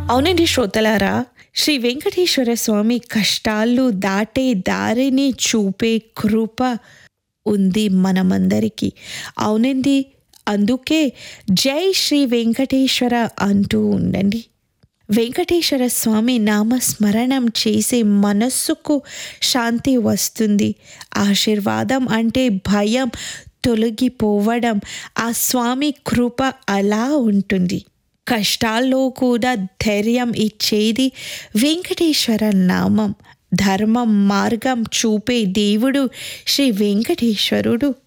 అవునండి శ్రోతలారా శ్రీ వెంకటేశ్వర స్వామి కష్టాలు దాటే దారిని చూపే కృప ఉంది మనమందరికీ అవునండి అందుకే జై శ్రీ వెంకటేశ్వర అంటూ ఉండండి వెంకటేశ్వర స్వామి నామస్మరణం చేసే మనస్సుకు శాంతి వస్తుంది ఆశీర్వాదం అంటే భయం తొలగిపోవడం ఆ స్వామి కృప అలా ఉంటుంది కష్టాల్లో కూడా ధైర్యం ఇచ్చేది వెంకటేశ్వర నామం ధర్మం మార్గం చూపే దేవుడు శ్రీ వెంకటేశ్వరుడు